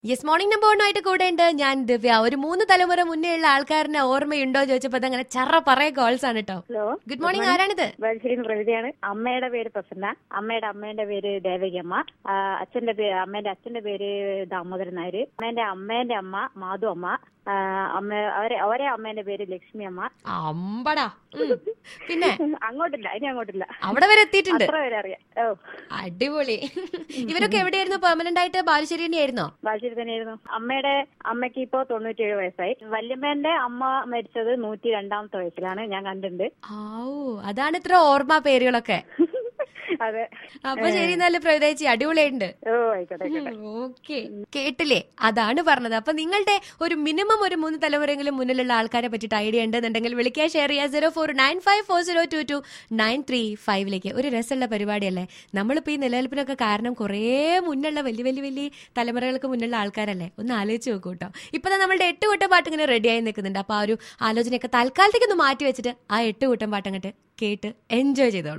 Yes morning നമ്പോണുമായിട്ട് കൂടെ ഉണ്ട് ഞാൻ ദിവ്യ ഒരു മൂന്ന് തലമുറ മുന്നേ ഉള്ള ആൾക്കാരനെ ഓർമ്മയുണ്ടോ ചോദിച്ചപ്പോ അതങ്ങനെ ചറ പറയ കോൾസ് ആണ് കേട്ടോ ഹലോ ഗുഡ് മോർണിംഗ് ആരാണിത് ബാലുശ്ശേരി പ്രവിധിയാണ് അമ്മയുടെ പേര് പ്രസന്ന അമ്മയുടെ അമ്മേന്റെ പേര് ദേവകിയമ്മ ആ, അച്ഛന്റെ പേര് അമ്മേന്റെ അച്ഛന്റെ പേര് ദാമോദരൻ നായര് അമ്മേന്റെ അമ്മേന്റെ അമ്മ മാധു അമ്മ ആ, അമ്മ അവരെ അവരെ അമ്മേന്റെ പേര് ലക്ഷ്മി അമ്മ അമ്പടാ ഉം. പിന്നെ അങ്ങോട്ടില്ല ഇനി അങ്ങോട്ടില്ല അവിടെ വരെ എത്തിയിട്ടുണ്ട് അത്ര പേരെ അറിയാം ഓ അടിപൊളി ഇവരൊക്കെ എവിടെയായിരുന്നു പെർമനന്റ് ആയിട്ട് ബാലുശ്ശേരി തന്നെയായിരുന്നോ ബാലുശ്ശേരി തന്നെയായിരുന്നു അമ്മയുടെ അമ്മയ്ക്ക് ഇപ്പോ തൊണ്ണൂറ്റിയേഴ് വയസ്സായി വല്യമ്മേന്റെ അമ്മ മരിച്ചത് നൂറ്റി രണ്ടാമത്തെ വയസ്സിലാണ് ഞാൻ കണ്ടിട്ടുണ്ട് ആവൂ അതാണ് ഇത്ര ഓർമ്മ പേരുകളൊക്കെ അതെ അപ്പൊ ശരി നല്ല പ്രവിതേച്ചി അടിപൊളിയായിട്ടുണ്ട് ഓ ആയിക്കോട്ടെ ആയിക്കോട്ടെ ഓക്കെ കേട്ടില്ലേ അതാണ് പറഞ്ഞത് അപ്പൊ നിങ്ങളുടെ ഒരു മിനിമം ഒരു മൂന്ന് തലമുറയെങ്കിലും മുന്നിലുള്ള ആൾക്കാരെ പറ്റിയിട്ട് ഐഡിയ ഉണ്ടെന്നുണ്ടെങ്കിൽ വിളിക്കുക ഷെയർ ചെയ്യുക zero four nine five four zero two two nine three ഫൈവിലേക്ക് ഒരു രസമുള്ള പരിപാടിയല്ലേ നമ്മളിപ്പോ ഈ നിലനിൽപ്പിനൊക്കെ കാരണം കുറേ മുന്നുള്ള വലിയ വലിയ വലിയ തലമുറകൾക്ക് മുന്നുള്ള ആൾക്കാരല്ലേ ഒന്ന് ആലോചിച്ച് നോക്കൂ കേട്ടോ ഇപ്പൊ ദാ നമ്മളുടെ എട്ട് കൂട്ടം പാട്ട് ഇങ്ങനെ റെഡിയായി നിൽക്കുന്നുണ്ട് അപ്പൊ ആ ഒരു ആലോചനയൊക്കെ തൽക്കാലത്തേക്ക് ഒന്ന് മാറ്റി വെച്ചിട്ട് ആ എട്ട് കൂട്ടം പാട്ട് അങ്ങോട്ട് കേട്ട് എൻജോയ് ചെയ്തോളൂ